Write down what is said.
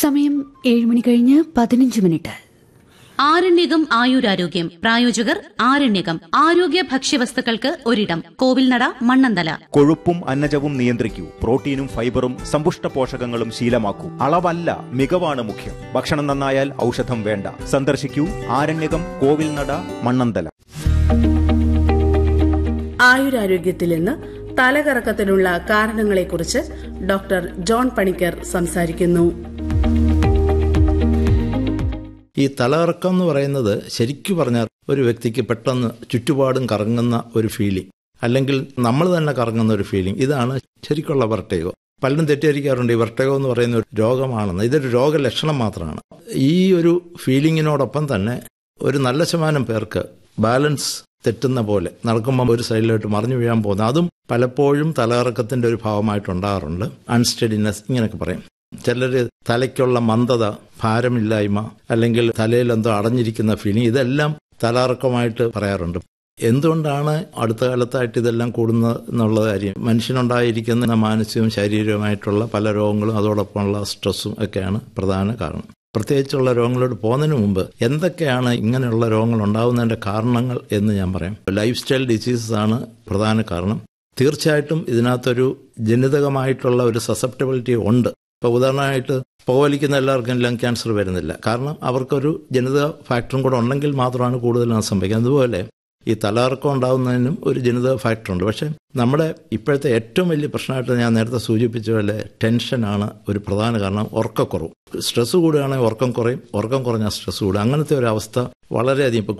സമയം ഏഴ് മണി കഴിഞ്ഞ് പതിനഞ്ച് മിനിറ്റ് ആരണ്യകം ആയുരാരോഗ്യം പ്രായോജകർ ആരണ്യകം ആരോഗ്യ ഭക്ഷ്യവസ്തുക്കൾക്ക് ഒരിടം കോവിൽനട മണ്ണന്തല കൊഴുപ്പും അന്നജവും നിയന്ത്രിക്കൂ പ്രോട്ടീനും ഫൈബറും സമ്പുഷ്ട പോഷകങ്ങളും ശീലമാക്കൂ അളവല്ല മികവാണ് മുഖ്യം ഭക്ഷണം നന്നായാൽ ഔഷധം വേണ്ട സന്ദർശിക്കൂ ആരണ്യകം കോവിൽനട മണ്ണന്തല ആയുരാരോഗ്യത്തിൽ ഇന്ന് തലകറക്കത്തിനുള്ള കാരണങ്ങളെക്കുറിച്ച് ഡോക്ടർ ജോൺ പണിക്കർ സംസാരിക്കുന്നു ഈ തലകറക്കം എന്ന് പറയുന്നത് ശരിക്കു പറഞ്ഞാൽ ഒരു വ്യക്തിക്ക് പെട്ടെന്ന് ചുറ്റുപാടും കറങ്ങുന്ന ഒരു ഫീലിംഗ് അല്ലെങ്കിൽ നമ്മൾ തന്നെ കറങ്ങുന്ന ഒരു ഫീലിംഗ് ഇതാണ് ശരിക്കുള്ള വെർട്ടേഗോ പലരും തെറ്റിദ്ധരിക്കാറുണ്ട് ഈ വെർട്ടേഗോ എന്ന് പറയുന്ന ഒരു രോഗമാണെന്ന് ഇതൊരു രോഗലക്ഷണം മാത്രമാണ് ഈ ഒരു ഫീലിങ്ങിനോടൊപ്പം തന്നെ ഒരു നല്ല ശതമാനം പേർക്ക് ബാലൻസ് തെറ്റുന്ന പോലെ നടക്കുമ്പോൾ ഒരു സൈഡിലോട്ട് മറിഞ്ഞു വീഴാൻ പോകുന്ന അതും പലപ്പോഴും തലകറക്കത്തിന്റെ ഒരു ഭാഗമായിട്ടുണ്ടാകാറുണ്ട് അൺസ്റ്റഡിനെസ് ഇങ്ങനെയൊക്കെ പറയും ചിലർ തലയ്ക്കുള്ള മന്ദത ഭാരമില്ലായ്മ അല്ലെങ്കിൽ തലയിൽ എന്തോ അടഞ്ഞിരിക്കുന്ന ഫീലിംഗ് ഇതെല്ലാം തലകറക്കമായിട്ട് പറയാറുണ്ട് എന്തുകൊണ്ടാണ് അടുത്ത കാലത്തായിട്ട് ഇതെല്ലാം കൂടുന്നത് എന്നുള്ള കാര്യം മനുഷ്യനുണ്ടായിരിക്കുന്ന മാനസികവും ശാരീരികവുമായിട്ടുള്ള പല രോഗങ്ങളും അതോടൊപ്പമുള്ള സ്ട്രെസ്സും ഒക്കെയാണ് പ്രധാന കാരണം പ്രത്യേകിച്ചുള്ള രോഗങ്ങളോട് പോകുന്നതിന് മുമ്പ് എന്തൊക്കെയാണ് ഇങ്ങനെയുള്ള രോഗങ്ങൾ ഉണ്ടാകുന്നതിന്റെ കാരണങ്ങൾ എന്ന് ഞാൻ പറയാം ലൈഫ് സ്റ്റൈൽ ഡിസീസസ് ആണ് പ്രധാന കാരണം തീർച്ചയായിട്ടും ഇതിനകത്തൊരു ജനിതകമായിട്ടുള്ള ഒരു സസെപ്റ്റബിലിറ്റി ഉണ്ട് ഇപ്പോൾ ഉദാഹരണമായിട്ട് പുകവലിക്കുന്ന എല്ലാവർക്കും ലങ് ക്യാൻസർ വരുന്നില്ല കാരണം അവർക്കൊരു ജനിതക ഫാക്ടറും കൂടെ ഉണ്ടെങ്കിൽ മാത്രമാണ് കൂടുതലും സംഭവിക്കുന്നത് അതുപോലെ ഈ തലകറക്കം ഉണ്ടാകുന്നതിനും ഒരു ജനിതക ഫാക്ടറുണ്ട് പക്ഷേ നമ്മുടെ ഇപ്പോഴത്തെ ഏറ്റവും വലിയ പ്രശ്നമായിട്ട് ഞാൻ നേരത്തെ സൂചിപ്പിച്ച പോലെ ടെൻഷനാണ് ഒരു പ്രധാന കാരണം ഉറക്കക്കുറവ് സ്ട്രെസ് കൂടുകയാണെങ്കിൽ ഉറക്കം കുറയും ഉറക്കം കുറഞ്ഞാൽ സ്ട്രെസ് കൂടും അങ്ങനത്തെ ഒരു അവസ്ഥ വളരെയധികം ഇപ്പോൾ